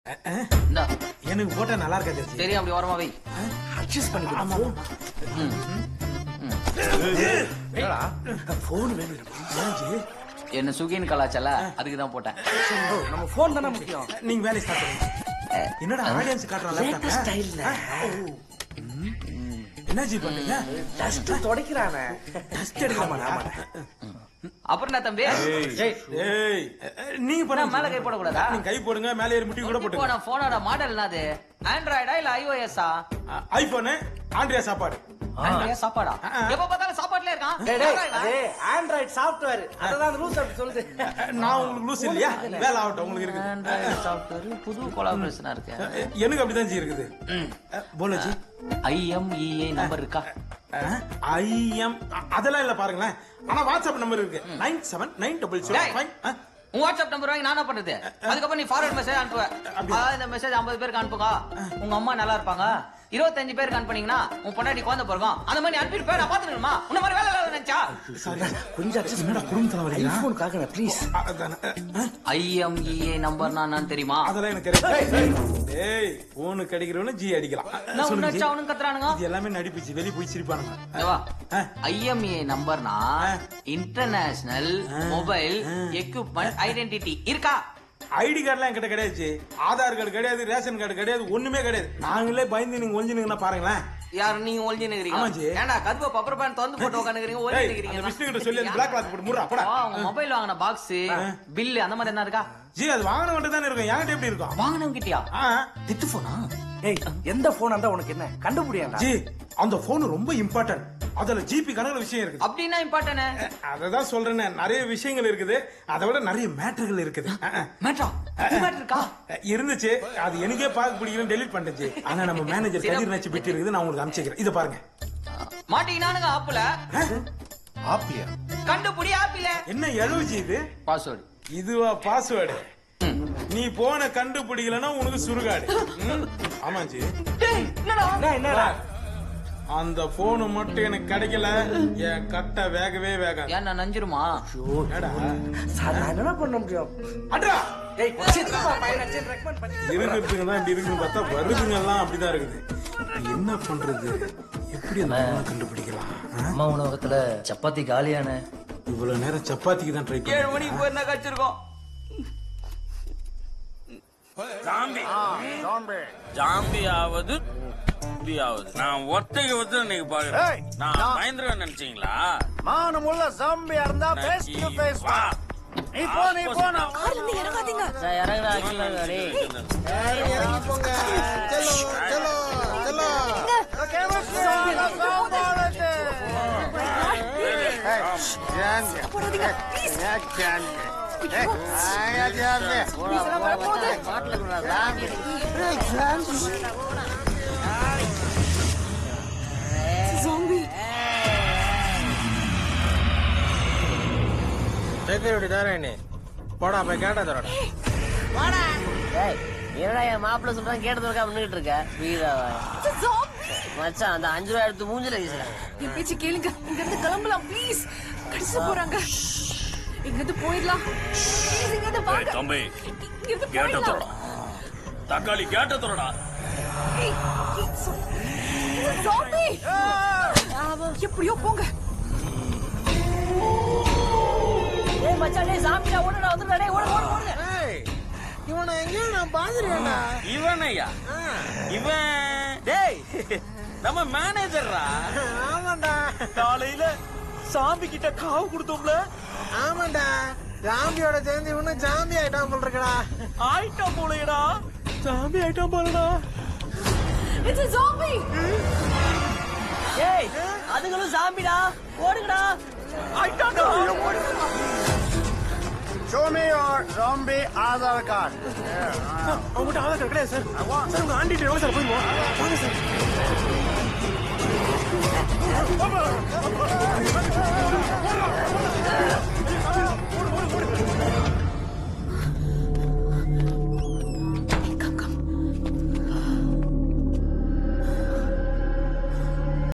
இந்தா எனக்கு போட்டா நல்லா இருக்கா தெரிஞ்சு சரி அப்படி ஓரமா வை அட்ஜஸ்ட் பண்ணி ஆமா போன் வேணும் ஏன்ஜி என்ன சுகின்னு கலாச்சல அதுக்கு தான் போட்டேன் ஓ, நம்ம போன் தானே முக்கியம் நீங்க வேலையை ஸ்டார்ட் பண்ணுங்க என்னடா ஆடியன்ஸ் காட்டுறான் லேட்டஸ்ட் லேப்டாப்ல ஸ்டைல்ல என்ன ஜி பண்றீங்க டஸ்ட் துடைக்கிறானே டஸ்ட் எடுக்க மாட்டா அப்புறம் என்ன தம்பி ஏய் நீங்க நான் பண்ண மேல கை போடக்கூடாதா நீங்க கை போடுங்க மேலே ஏறி முட்டி கூட இப்போ போட்டுங்க நான் போனோட மாடல் என்னது ஆண்ட்ராய்டா இல்ல ஐஓஎஸ்ஆ ஐபோனு ஆண்ட்ரியா சாப்பாடு சாப்பாடா ஆ. எப்ப பார்த்தாலும் சாப்பாட்டுல இருக்கான் டேய், டேய், யாரா இவன்? அது ஆண்ட்ராய்டு சாஃப்ட்வேர் அததான் அந்த ரூல்ஸ் அப்படி சொல்லுது நான் உங்களுக்கு லூஸ் இல்லையா வேலை ஆகட்டும் உங்களுக்கு இருக்குது ஆண்ட்ராய்டு சாஃப்ட்வேர் புது கொலாபரேஷனா இருக்கு எனக்கு அப்படிதான் ஜி இருக்குது போல ஜி ஐஎம்இஏ நம்பர் இருக்கா ஐஎம் அதெல்லாம் இல்ல பாருங்களேன் ஆனா வாட்ஸ்அப் நம்பர் இருக்கு nine seven nine double zero டேய். ஃபைவ் உன் வாட்ஸ்அப் நம்பர் வாங்கி நான் என்ன பண்றது அதுக்கப்புறம் நீ ஃபார்வர்ட் மெசேஜ் அனுப்புவேன் அதாவது இந்த மெசேஜ் 50 பேருக்கு அனுப்புங்க உங்க அம்மா நல்லா இருப்பாங்க இருபத்தஞ்சு பேருக்கு அனுப்புனீங்கன்னா உன் பொண்டாட்டி குழந்தை பிறகும் அந்த மாதிரி நீ அனுப்பிருப்பேன் நான் பாத்துக்கணுமா உன்ன மாதிரி வேலை இல்லாத நினைச்சா சாரி கொஞ்சம் அட்ஜஸ்ட் என்னடா குடும்ப தலைவலியா ஐபோனுக்காக ப்ளீஸ் ஐஎம்இஏ நம்பர்னா என்னன்னு தெரியுமா அதெல்லாம் எனக்கு தெரியும் டேய் போனு கிடைக்கிறவனு ஜி அடிக்கலாம் நான் சொல்லுங்க உன்ன ஜி. அவனும் கத்துறானுங்க இது எல்லாமே நடிப்புச்சு வெளிய போய் சிரிப்பானுங்க இங்க வா ஆ. ஐஎம்ஏ நம்பர்னா இன்டர்நேஷனல் மொபைல் எக்யூப்மெண்ட் ஐடென்டிட்டி இருக்கா ஐடி கார்டுலாம் என்கிட்ட கிடையாது ஜி. ஆதார் கார்டு கிடையாது ரேஷன் கார்டு கிடையாது ஒண்ணுமே கிடையாது நாங்களே பயந்து நீங்க ஒளிஞ்சுனுங்கன்னா பாருங்களேன் யார் நீங்க ஒளிஞ்சு ஆமா ஜி. நிக்கிறீங்க ஏன்டா கதுவ பப்பர் பேன் திறந்து போட்டு உட்காந்துக்கிறீங்க ஒளிஞ்சு ஏய், நிக்கிறீங்க அந்த விஷ்ணு கிட்ட சொல்லி அந்த பிளாக் கிளாத் போட்டு முறா போடா ஆ, உங்க மொபைல் வாங்கின பாக்ஸ் பில்லு அந்த மாதிரி என்ன இருக்கா ஜி அது வாங்கின மட்டும் தானே இருக்கும் என்கிட்ட எப்படி இருக்கும் வாங்கினவங்க கிட்டயா ஆ, திட்டு போனா ஏய் எந்த போன் இருந்தா உனக்கு என்ன கண்டுபிடியாண்டா ஜி அந்த போன் ரொம்ப இம்பார்ட்டன்ட் அதுல ஜிபி கணக்குல விஷயம் இருக்குது அப்படின்னா இம்பார்ட்டன் அததான் சொல்றேனே நிறைய விஷயங்கள் இருக்குது அதை விட நிறைய மேட்டர்கள் இருக்குது அஹ், அஹ். மேட்ரா மேட்ரு இருக்கா இருந்துச்சு அது எனக்கே பார்க்க பிடிக்கலன்னு டெலிட் பண்ணிச்சு ஆனா நம்ம மேனேஜர் கதிர் நச்சு பிட்டு இருக்குது நான் உங்களுக்கு அனுப்பிச்சிக்கிறேன் இதை பாருங்க மாட்டீங்கன்னானுங்க ஆப்புல ஆப்பியா கண்டுபிடி ஆப்பில என்ன எழுவுச்சு இது பாஸ்வேர்டு இதுவா பாஸ்வேர்டு நீ போன கண்டுபிடிக்கலன்னா உனக்கு சுருகாடு ம், ஆமாச்சி என்னடா என்ன, என்னடா அந்த போனு மட்டும் எனக்கு கிடைக்கல என் கட்டை வேகவே வேகாது ஏன் நான் நஞ்சிருமா என்னடா சார் நான் என்ன பண்ண முடியும் அட்ரா ஏய் சித்தப்பா பையனை ரெக்கமெண்ட் பண்ணி இருக்கிறதுங்க தான் இப்படி இருக்குன்னு பார்த்தா வருதுங்க எல்லாம் அப்படிதான் இருக்குது என்ன பண்றது எப்படி அந்த phone அ கண்டுபிடிக்கலாம் ஆ? அம்மா உணவகத்துல சப்பாத்தி காலியான இவ்வளவு நேரம் சப்பாத்திக்கு தான் ட்ரை ஏழு பண்ணேன் மணிக்கு போயிருந்தா கச்சிருக்கோம் ஜாம்பி ஜாம்பி ஆவது ஜாம்பி ஆவது நான் ஒத்தைக்கு ஒத்து இன்னைக்கு பாக்குறேன் நான் பயந்துருவேன் நினைச்சீங்களா மானமுள்ள ஜாம்பியா இருந்தா ஃபேஸ் டு ஃபேஸ் வா நீ போ நீ போ நான் இறங்குடா கீழே டேய். இறங்கி போங்க செல்லோ செல்லோ செல்லோ கெமிஸ்ட்ரி சாம்பாரட்டு போடாதீங்க ப்ளீஸ் செக்யூரிட்டி தானே போடா போய் கேட்ட தரடா டேய், என்னடா என் மாப்பிள்ள சொல்றான் கேட்டதுக்கா நின்னுட்டு இருக்க வீராவா மச்சான் அந்த அஞ்சு ரூபாய் எடுத்து மூஞ்சில வீசுறேன் என் பேச்சு கேளுங்க இங்க இருந்து கிளம்பலாம் ப்ளீஸ் கடிச்சு போறாங்க இங்க இருந்து போயிடலாம் Please, இங்க இருந்து வாங்க தம்பி இங்க இருந்து கேட்ட போயிடலாம் தொடடா தக்காளி கேட்ட தொடடா ஏய், ஏய், so- இது zombie. எப்படியோ போங்க ஏய் மச்சான் டேய் சாமிடா ஓடுடா வந்துடா டேய் ஓடு ஓடு ஓடு இவனை எங்கேயோ நான் பாத்துருவேன்டா இவனையா இவன் டேய் நம்ம மேனேஜர்ரா ஆமாண்டா காலையில சாமி கிட்ட காவு கொடுத்தோம்ல ஆமாண்டா ஜாம்பியோட சேர்ந்து இவனும் ஜாம்பி ஆயிட்டான் போல் இருக்கடா ஆயிட்டா போலயடா சாமி ஆயிட்டா போலடா இட்ஸ் a zombie ஏய் அதுங்களும் சாமிடா ஓடுங்கடா ஆயிட்டாடா show me your zombie Aadhaar card அவங்ககிட்ட ஆதார் கார்டு கிடையாது சார் சார் உங்க ஆண்டிட்டு எவ்வளவு சார் போயிருவோம் வாங்க சார்